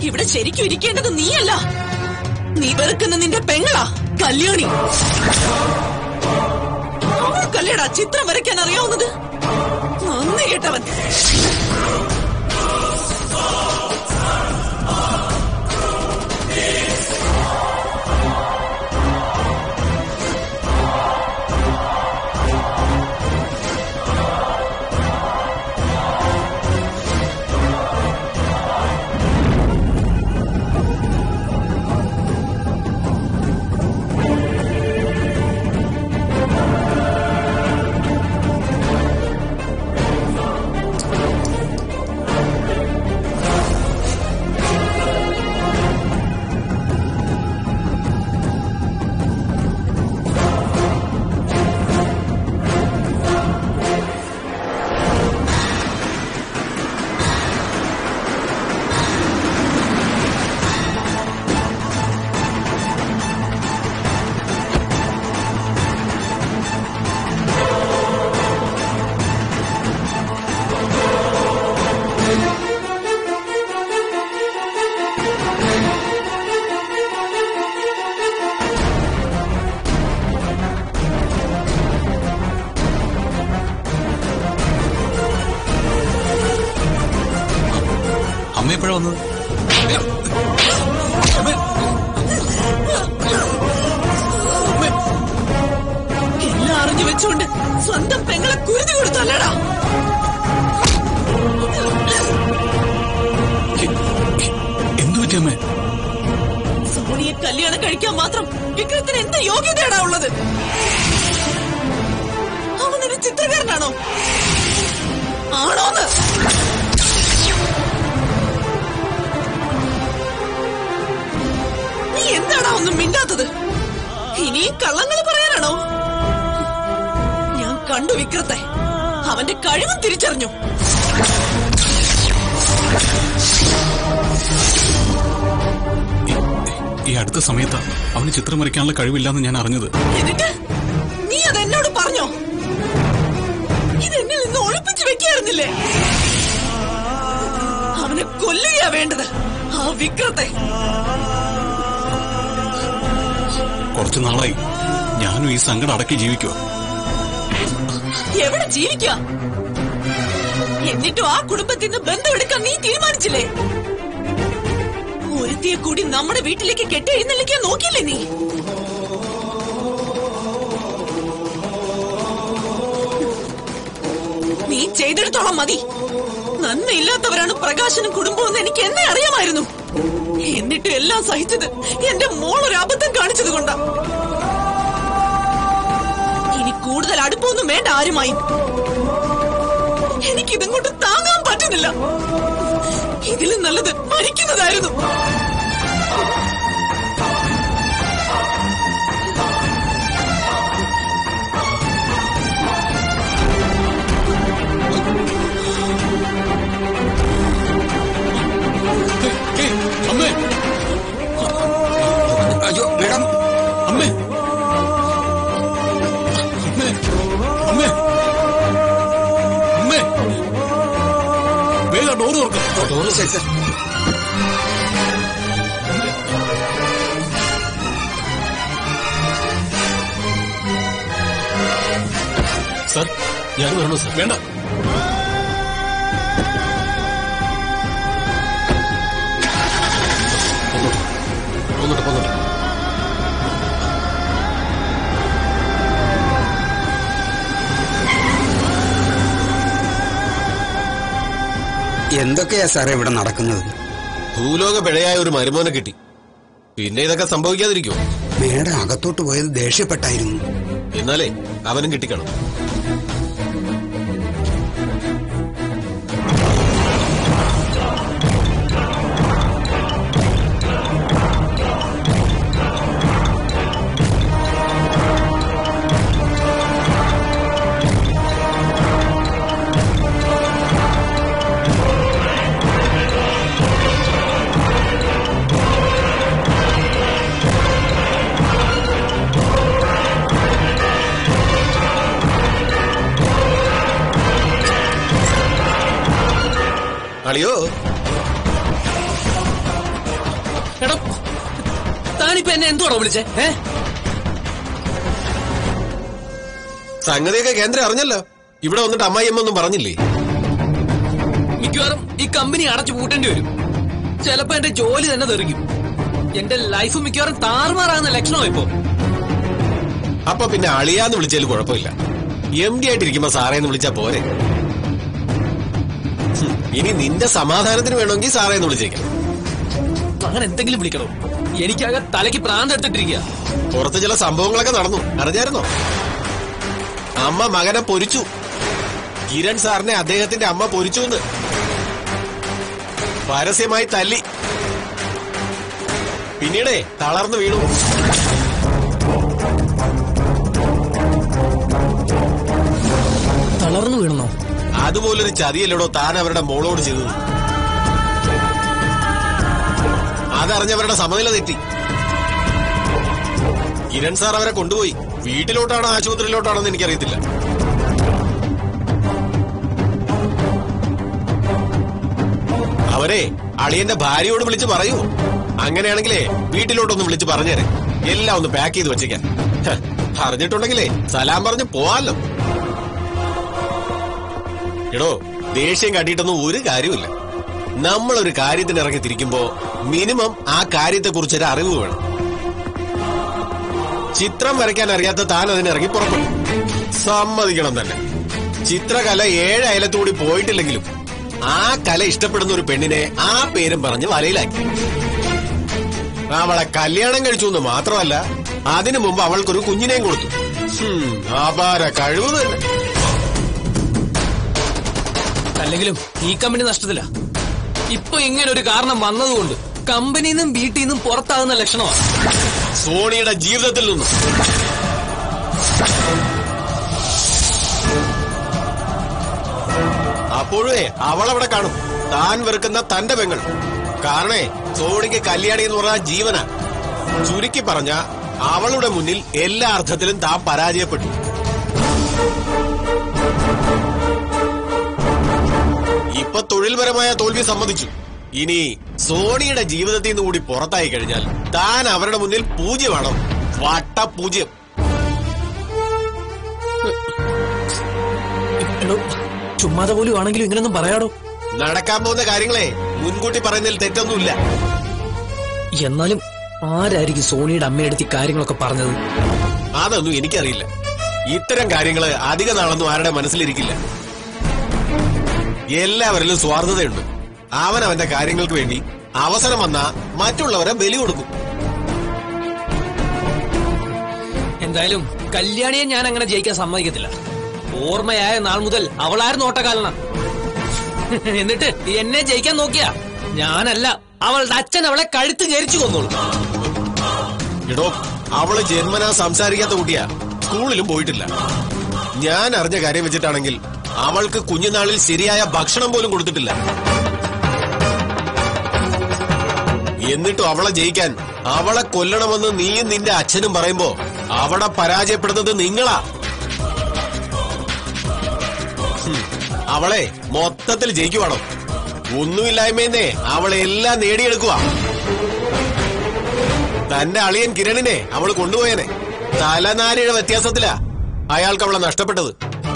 ഇവിടെ ശരിക്കും ഇരിക്കേണ്ടത് നീയല്ല നീ വെറുക്കുന്ന നിന്റെ പെങ്ങളാ കല്യാണി അവൾക്കല്ലേടാ ചിത്രം വരയ്ക്കാൻ അറിയാവുന്നത് നന്ദി കേട്ടവൻ അമ്മ എപ്പോഴാ വന്നത് എല്ലാം അറിഞ്ഞു വെച്ചുകൊണ്ട് സ്വന്തം പെങ്ങളെ കുരുതി കൊടുത്തല്ലടാ എന്തു പറ്റി അമ്മേ സോണിയെ കല്യാണം കഴിക്കാൻ മാത്രം വിക്രത്തിന് എന്ത് യോഗ്യതയാടാ ഉള്ളത് അവനൊരു ചിത്രകാരനാണോ ആണോന്ന് നീ എന്താടാ ഒന്നും മിണ്ടാത്തത് ഇനിയും കള്ളങ്ങൾ പറയാനാണോ ഞാൻ കണ്ടു വിക്രത്തെ അവന്റെ കഴിവും തിരിച്ചറിഞ്ഞു ഈ- ഈ അടുത്ത സമയത്താ അവന് ചിത്രം വരയ്ക്കാനുള്ള കഴിവില്ലാന്ന് ഞാൻ അറിഞ്ഞത് എന്നിട്ട് നീ അത് എന്നോട് പറഞ്ഞോ ഇത് എന്നിൽ നിന്ന് ഒളിപ്പിച്ചു വെക്കായിരുന്നില്ലേ അവനെ കൊല്ലുകയാ വേണ്ടത് ആ വിക്രത്തെ കുറച്ചു നാളായി ഞാനും ഈ സങ്കടം അടക്കി ജീവിക്കുക എവിടെ ജീവിക്ക എന്നിട്ടും ആ കുടുംബത്തിൽ നിന്ന് ബന്ധമെടുക്കാൻ നീ തീരുമാനിച്ചില്ലേ ഒരുത്തിയെ കൂടി നമ്മുടെ വീട്ടിലേക്ക് കെട്ടെഴുന്നള്ളിക്കാൻ നോക്കിയില്ലേ നീ നീ ചെയ്തെടുത്തോളം മതി നന്മയില്ലാത്തവരാണ് പ്രകാശനും കുടുംബവും എന്ന് എനിക്ക് എന്നെ അറിയാമായിരുന്നു എന്നിട്ടും എല്ലാം സഹിച്ചത് എന്റെ മോൾ ഒരു അബദ്ധം കാണിച്ചത് കൊണ്ടാ ഇനി കൂടുതൽ അടുപ്പമൊന്നും വേണ്ട ആരുമായും എനിക്കിതങ്ങോട്ട് താങ്ങാൻ പറ്റുന്നില്ല ഇതിലും നല്ലത് മരിക്കുന്നതായിരുന്നു ഏയ്, ഏയ്, അമ്മേ അയ്യോ മേഡം അമ്മേ അമ്മേ അമ്മേ അമ്മേ വേഗം ഡോറ് തുറക്കാം ഡോറ് ശരി സർ സാർ ഞാൻ വരണോ സാർ വേണ്ട പോന്നോട്ടെ പോന്നോട്ടെ എന്തൊക്കെയാ സാറേ ഇവിടെ നടക്കുന്നത് ഭൂലോക പിഴയായ ഒരു മരുമോനെ കിട്ടി പിന്നെ ഇതൊക്കെ സംഭവിക്കാതിരിക്കുമോ മേഡം അകത്തോട്ട് പോയത് ദേഷ്യപ്പെട്ടായിരുന്നു എന്നാലേ അവനും കിട്ടിക്കണം അളിയോ എടോ താനിപ്പോ എന്നെ എന്തുവാണോ വിളിച്ചേ ഏ സംഗതിയൊക്കെ കേന്ദ്രം അറിഞ്ഞല്ലോ ഇവിടെ വന്നിട്ട് അമ്മായിയമ്മ ഒന്നും പറഞ്ഞില്ലേ മിക്കവാറും ഈ കമ്പനി അടച്ചു പൂട്ടേണ്ടി വരും ചിലപ്പോ എന്റെ ജോലി തന്നെ തെറിക്കും എന്റെ ലൈഫ് മിക്കവാറും താറുമാറാകുന്ന ലക്ഷണമോ ഇപ്പോ അപ്പൊ പിന്നെ അളിയാന്ന് വിളിച്ചാലും കുഴപ്പമില്ല എം ഡി ആയിട്ടിരിക്കുമ്പോ സാറേന്ന് വിളിച്ചാ പോരെ ഹും, ഇനി നിന്റെ സമാധാനത്തിന് വേണമെങ്കിൽ സാറേന്ന് വിളിച്ചേക്കാം അങ്ങനെ എന്തെങ്കിലും വിളിക്കണോ എനിക്കാകെ തലയ്ക്ക് പ്രാന്ത് എടുത്തിട്ടിരിക്കുക പുറത്ത് ചില സംഭവങ്ങളൊക്കെ നടന്നു അറിഞ്ഞായിരുന്നോ അമ്മ മകനെ പൊരിച്ചു കിരൺ സാറിനെ അദ്ദേഹത്തിന്റെ അമ്മ പൊരിച്ചു എന്ന് പരസ്യമായി തല്ലി പിന്നീടേ തളർന്നു വീണു തളർന്നു വീണോ അതുപോലൊരു ചതിയല്ലടോ താൻ അവരുടെ മോളോട് ചെയ്തത് അതറിഞ്ഞവരുടെ സമനില തെറ്റി കിരൺ സാർ അവരെ കൊണ്ടുപോയി വീട്ടിലോട്ടാണോ ആശുപത്രിയിലോട്ടാണോന്ന് എനിക്കറിയത്തില്ല അവരെ അളിയന്റെ ഭാര്യയോട് വിളിച്ച് പറയൂ അങ്ങനെയാണെങ്കിലേ വീട്ടിലോട്ടൊന്ന് വിളിച്ച് പറഞ്ഞേരെ എല്ലാം ഒന്ന് പാക്ക് ചെയ്ത് വെച്ചേക്കാൻ ഹ, അറിഞ്ഞിട്ടുണ്ടെങ്കിലേ സലാം പറഞ്ഞ് പോവാല്ലോ എടോ ദേഷ്യം കാട്ടിയിട്ടൊന്നും ഒരു കാര്യമില്ല നമ്മൾ ഒരു കാര്യത്തിന് ഇറങ്ങി തിരിക്കുമ്പോ മിനിമം ആ കാര്യത്തെ കുറിച്ചൊരു അറിവ് വേണം ചിത്രം വരയ്ക്കാൻ അറിയാത്ത താൻ അതിന് ഇറങ്ങി പുറപ്പെട്ടു സമ്മതിക്കണം തന്നെ ചിത്രകല ഏഴ് അയലത്തുകൂടി പോയിട്ടില്ലെങ്കിലും ആ കല ഇഷ്ടപ്പെടുന്ന ഒരു പെണ്ണിനെ ആ പേരും പറഞ്ഞ് വലയിലാക്കി അവളെ കല്യാണം കഴിച്ചു എന്ന് മാത്രമല്ല അതിനു മുമ്പ് അവൾക്കൊരു കുഞ്ഞിനെയും കൊടുത്തു ഹും, അപാര കഴിവ് തന്നെ അല്ലെങ്കിലും ഈ കമ്പനി നഷ്ടത്തില്ല ഇപ്പൊ ഇങ്ങനെ ഒരു കാരണം വന്നതുകൊണ്ട് കമ്പനിയിൽ നിന്നും വീട്ടിൽ നിന്നും പുറത്താകുന്ന ലക്ഷണമാണ് സോണിയുടെ ജീവിതത്തിൽ നിന്നും അപ്പോഴേ അവളവിടെ കാണും താൻ വെറുക്കുന്ന തന്റെ പെങ്ങൾ കാരണേ സോണിക്ക് കല്യാണി എന്ന് പറഞ്ഞ ജീവന ചുരുക്കി പറഞ്ഞ അവളുടെ മുന്നിൽ എല്ലാ അർത്ഥത്തിലും താൻ പരാജയപ്പെട്ടു ഇപ്പൊ തൊഴിൽപരമായ തോൽവി സമ്മതിച്ചു ഇനി സോണിയുടെ ജീവിതത്തിൽ നിന്ന് കൂടി പുറത്തായി കഴിഞ്ഞാൽ താൻ അവരുടെ മുന്നിൽ പൂജ്യമാണോ വട്ട പൂജ്യം എടോ, ചുമ്മാതെ പോലും ആണെങ്കിലും ഇങ്ങനൊന്നും പറയാടോ നടക്കാൻ പോകുന്ന കാര്യങ്ങളെ മുൻകൂട്ടി പറയുന്നതിൽ തെറ്റൊന്നുമില്ല എന്നാലും ആരായിരിക്കും സോണിയുടെ അമ്മയെടുത്ത് ഈ കാര്യങ്ങളൊക്കെ പറഞ്ഞത് അതൊന്നും എനിക്കറിയില്ല ഇത്തരം കാര്യങ്ങള് അധിക നാളൊന്നും ആരുടെ മനസ്സിലിരിക്കില്ല എല്ലാവരിലും സ്വാർത്ഥതയുണ്ട് അവൻ അവന്റെ കാര്യങ്ങൾക്ക് വേണ്ടി അവസരം വന്നാ മറ്റുള്ളവരെ ബലി കൊടുക്കും എന്തായാലും കല്യാണിയെ ഞാൻ അങ്ങനെ ജയിക്കാൻ സമ്മതിക്കത്തില്ല ഓർമ്മയായ നാൾ മുതൽ അവളായിരുന്നു ഓട്ടക്കാലന എന്നിട്ട് എന്നെ ജയിക്കാൻ നോക്കിയാ ഞാനല്ല അവളുടെ അച്ഛൻ അവളെ കഴുത്ത് കരിച്ചു കൊന്നോളൂ എടോ അവള് ജന്മനാ സംസാരിക്കാത്ത കുട്ടിയാ സ്കൂളിലും പോയിട്ടില്ല ഞാൻ അറിഞ്ഞ കാര്യം വെച്ചിട്ടാണെങ്കിൽ അവൾക്ക് കുഞ്ഞുനാളിൽ ശരിയായ ഭക്ഷണം പോലും കൊടുത്തിട്ടില്ല എന്നിട്ടും അവളെ ജയിക്കാൻ അവളെ കൊല്ലണമെന്ന് നീയും നിന്റെ അച്ഛനും പറയുമ്പോ അവളെ പരാജയപ്പെടുന്നത് നിങ്ങളാ ഹും, അവളെ മൊത്തത്തിൽ ജയിക്കുവാണോ ഒന്നുമില്ലായ്മയെന്നേ അവളെ എല്ലാം നേടിയെടുക്കുക തന്റെ അളിയൻ കിരണിനെ അവൾ കൊണ്ടുപോയനെ തലനാരിയുടെ വ്യത്യാസത്തിലാ അയാൾക്ക് അവളെ നഷ്ടപ്പെട്ടത്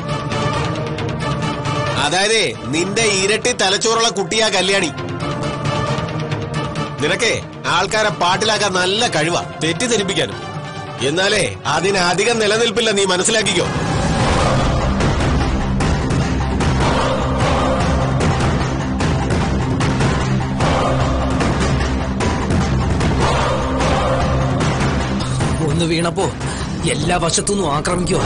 അതായത് നിന്റെ ഇരട്ടി തലച്ചോറുള്ള കുട്ടിയാ കല്യാണി നിനക്കേ ആൾക്കാരെ പാട്ടിലാക്കാൻ നല്ല കഴിവാ തെറ്റിദ്ധരിപ്പിക്കാനും എന്നാലേ അതിന് അധികം നിലനിൽപ്പില്ല നീ മനസ്സിലാക്കിക്കോ ഒന്ന് വീണപ്പോ എല്ലാ വശത്തുനിന്നും ആക്രമിക്കുക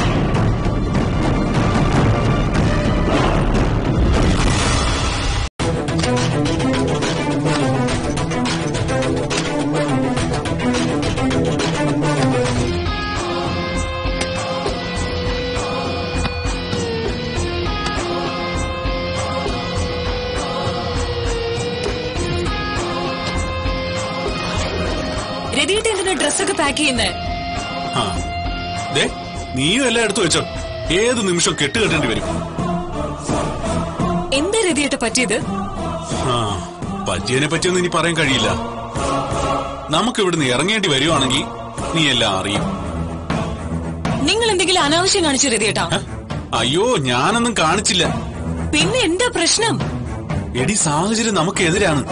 രതിയിട്ട് എന്തിനാ ഡ്രസ്സൊക്കെ പാക്ക് ചെയ്യുന്നേ ആ ദേ നീയും എല്ലാം എടുത്തു വെച്ചോ ഏത് നിമിഷം കെട്ടുകെട്ടേണ്ടി വരും എന്താ രതിയിട്ട് പറ്റിയത് ആ പറ്റിയതിനെ പറ്റിയൊന്നും ഇനി പറയാൻ കഴിയില്ല നമുക്ക് ഇവിടുന്ന് ഇറങ്ങേണ്ടി വരുവാണെങ്കിൽ നീ എല്ലാം അറിയും നിങ്ങൾ എന്തെങ്കിലും അനാവശ്യം കാണിച്ചു രതിയേട്ടാ ഹ? അയ്യോ ഞാനൊന്നും കാണിച്ചില്ല പിന്നെ എന്താ പ്രശ്നം എടി സാഹചര്യം നമുക്കെതിരാണ്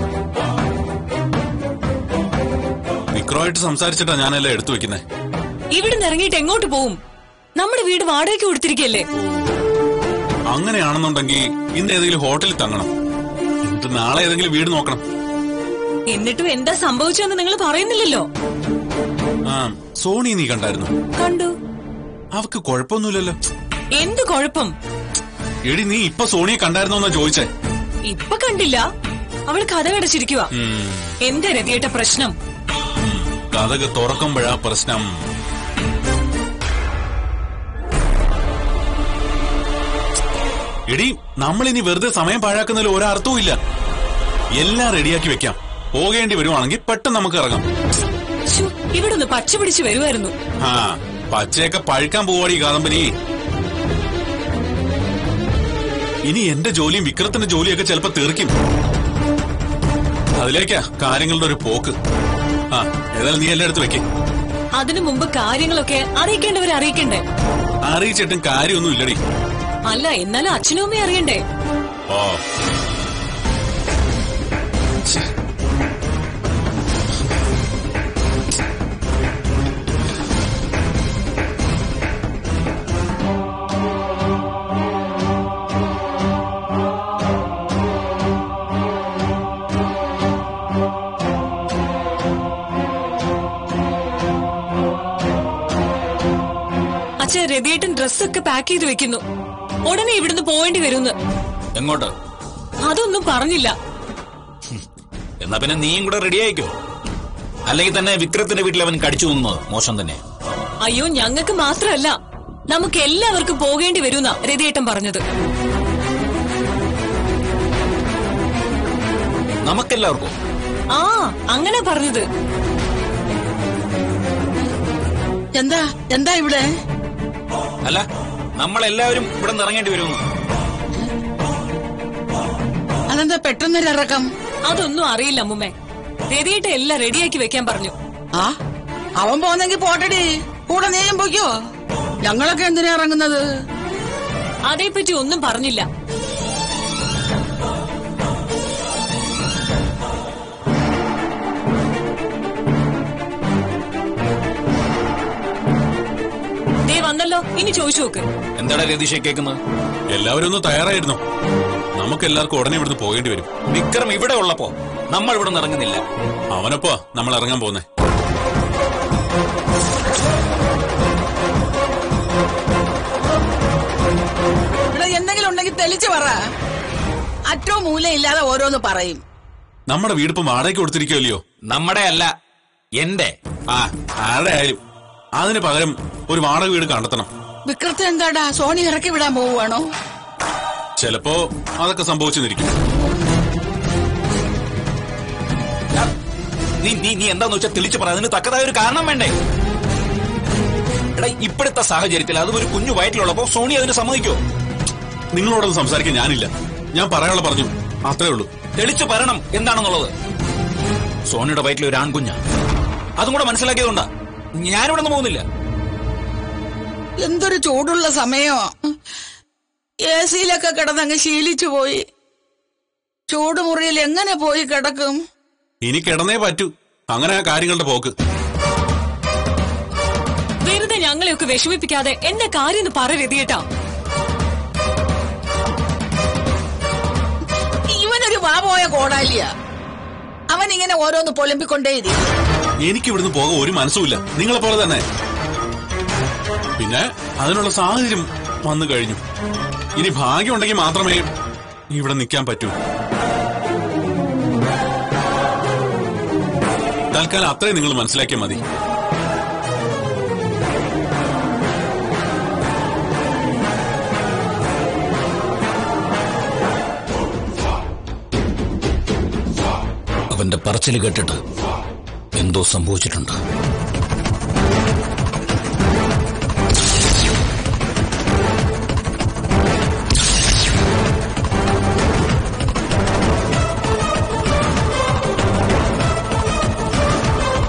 വിക്രമായിട്ട് സംസാരിച്ചിട്ടാ ഞാനെല്ലാം എടുത്തു വെക്കുന്നേ ഇവിടുന്ന് ഇറങ്ങിയിട്ട് എങ്ങോട്ട് പോവും നമ്മുടെ വീട് വാടകയ്ക്ക് കൊടുത്തിരിക്കല്ലേ അങ്ങനെയാണെന്നുണ്ടെങ്കിൽ ഇന്ന് ഏതെങ്കിലും ഹോട്ടലിൽ തങ്ങണം എന്നിട്ട് നാളെ ഏതെങ്കിലും വീട് നോക്കണം എന്നിട്ടും എന്താ സംഭവിച്ചതെന്ന് നിങ്ങൾ പറയുന്നില്ലല്ലോ ആ സോണി നീ കണ്ടായിരുന്നു കണ്ടു അവക്ക് കുഴപ്പമൊന്നുമില്ലല്ലോ എന്ത് കുഴപ്പം എടി നീ ഇപ്പൊ സോണിയെ കണ്ടായിരുന്നോ എന്നാ ചോദിച്ചേ ഇപ്പൊ കണ്ടില്ല അവൾ കഥ കടച്ചിരിക്കുക ഉം, എന്താ രതിയേട്ട പ്രശ്നം കഥക് തുറക്കുമ്പോഴാ പ്രശ്നം എടി നമ്മളിനി വെറുതെ സമയം പാഴാക്കുന്നതിൽ ഒരർത്ഥവും ഇല്ല എല്ലാം റെഡിയാക്കി വെക്കാം പോകേണ്ടി വരുവാണെങ്കിൽ പെട്ടെന്ന് നമുക്ക് ഇറങ്ങാം ശ്ശോ, ഇവിടുന്ന് പച്ച പിടിച്ച് വരുമായിരുന്നു ആ പച്ചയൊക്കെ പഴുക്കാൻ പോവാടി കാദംബരി ഇനി എന്റെ ജോലിയും വിക്രത്തിന്റെ ജോലിയൊക്കെ ചിലപ്പോ തീർക്കും അതിലേക്കാ കാര്യങ്ങളുടെ ഒരു പോക്ക് ആ ഏതായാലും നീ എല്ലാം എടുത്ത് വെക്കേ അതിനു മുമ്പ് കാര്യങ്ങളൊക്കെ അറിയിക്കേണ്ടവരെ അറിയിക്കണ്ടേ അറിയിച്ചിട്ടും കാര്യമൊന്നും ഇല്ലടി അല്ല എന്നാലും അച്ഛനും അമ്മയും അറിയണ്ടേ ഓ അച്ഛൻ രതിയേട്ടൻ ഡ്രസ്സൊക്കെ പാക്ക് ചെയ്ത് വെക്കുന്നു ഉടനെ ഇവിടുന്ന് പോവേണ്ടി വരുമെന്ന് എങ്ങോട്ട് അതൊന്നും പറഞ്ഞില്ല എന്നാ പിന്നെ നീയും കൂടെ റെഡി ആയിക്കോ അല്ലെങ്കിൽ തന്നെ വിക്രത്തിന്റെ വീട്ടിൽ അവൻ കടിച്ചു നിന്നത് മോശം തന്നെ അയ്യോ ഞങ്ങൾക്ക് മാത്രമല്ല നമുക്ക് എല്ലാവർക്കും പോകേണ്ടി വരുമെന്നാ രതിയേട്ടൻ പറഞ്ഞത് നമുക്കെല്ലാവർക്കും ആ അങ്ങനെ പറഞ്ഞത് എന്താ എന്താ ഇവിടെ അല്ല നമ്മളെല്ലാവരും ഇവിടെ നിന്ന് ഇറങ്ങേണ്ടി വരുമെന്ന് അതെന്താ പെട്ടെന്നൊരിറക്കം അതൊന്നും അറിയില്ല അമ്മുമ്മേ രതിയേട്ടൻ എല്ലാം റെഡിയാക്കി വെക്കാൻ പറഞ്ഞു ആ അവൻ പോന്നെങ്കി പോട്ടടി കൂടെ നീയും പോയിക്കോ ഞങ്ങളൊക്കെ എന്തിനാ ഇറങ്ങുന്നത് അതേപ്പറ്റി ഒന്നും പറഞ്ഞില്ല ദേ വന്നല്ലോ ഇനി ചോദിച്ചു നോക്ക് എന്താടാ രതീഷെ കേൾക്കുന്നത് എല്ലാവരും ഒന്ന് തയ്യാറായിരുന്നു നമുക്ക് എല്ലാവർക്കും ഉടനെ ഇവിടുന്ന് പോകേണ്ടി വരും വിക്രം ഇവിടെ ഉള്ളപ്പോ നമ്മൾ ഇവിടെ നിന്ന് ഇറങ്ങുന്നില്ല അവനപ്പോ നമ്മൾ ഇറങ്ങാൻ പോകുന്നേ ഇവിടെ എന്തെങ്കിലും ഉണ്ടെങ്കിൽ തെളിച്ചു പറ അറ്റോ മൂലയില്ലാതെ ഓരോന്ന് പറയും നമ്മുടെ വീടിപ്പം വാടകയ്ക്ക് കൊടുത്തിരിക്കുമല്ലയോ നമ്മുടെ അല്ല എന്റെ ആ ആരുടെ ആയാലും അതിന് പകരം ഒരു വാടക വീട് കണ്ടെത്തണം വിക്രത്തെ എന്താടാ സോണി ഇറക്കി വിടാൻ പോവുകയാണോ ചിലപ്പോ അതൊക്കെ സംഭവിച്ചെന്നിരിക്കും നീ നീ നീ എന്താന്ന് വെച്ചാൽ തെളിച്ചു പറ അതിന് തക്കതായ ഒരു കാരണം വേണ്ടേ എടാ ഇപ്പോഴത്തെ സാഹചര്യത്തിൽ അതും ഒരു കുഞ്ഞു വയറ്റിലുള്ളപ്പോ സോണി അതിന് സമ്മതിക്കോ നിങ്ങളോടൊന്നും സംസാരിക്കാൻ ഞാനില്ല ഞാൻ പറയാനുള്ള പറഞ്ഞു അത്രേ ഉള്ളൂ തെളിച്ചു പറയണം എന്താണെന്നുള്ളത് സോണിയുടെ വയറ്റിൽ ഒരു ആൺകുഞ്ഞാ അതും കൂടെ മനസ്സിലാക്കിയതുകൊണ്ടാ ഞാനിവിടെ നിന്ന് പോകുന്നില്ല എന്തൊരു ചൂടുള്ള സമയോ എ സിയിലൊക്കെ കിടന്നങ്ങ് ശീലിച്ചു പോയി ചൂടുമുറിയിൽ എങ്ങനെ പോയി കിടക്കും ഇനി കിടന്നേ പറ്റൂ അങ്ങനെ ആ കാര്യങ്ങളുടെ പോക്ക് വെറുതെ ഞങ്ങളെയൊക്കെ വിഷമിപ്പിക്കാതെ എന്റെ കാര്യം ഒന്ന് പറ രതിയേട്ടാ ഇവനൊരു വാപോയ കോടാലിയ അവൻ ഇങ്ങനെ ഓരോന്ന് പൊലമ്പിക്കൊണ്ടേയിരിക്കും എനിക്ക് ഇവിടുന്ന് പോകാൻ ഒരു മനസ്സുമില്ല നിങ്ങളെ പോലെ തന്നെ പിന്നെ അതിനുള്ള സാഹചര്യം വന്നു കഴിഞ്ഞു ഇനി ഭാഗ്യമുണ്ടെങ്കിൽ മാത്രമേ ഇവിടെ നിൽക്കാൻ പറ്റൂ തൽക്കാലം അത്രയും നിങ്ങൾ മനസ്സിലാക്കിയാൽ മതി അവന്റെ പറച്ചിൽ കേട്ടിട്ട് എന്തോ സംഭവിച്ചിട്ടുണ്ട്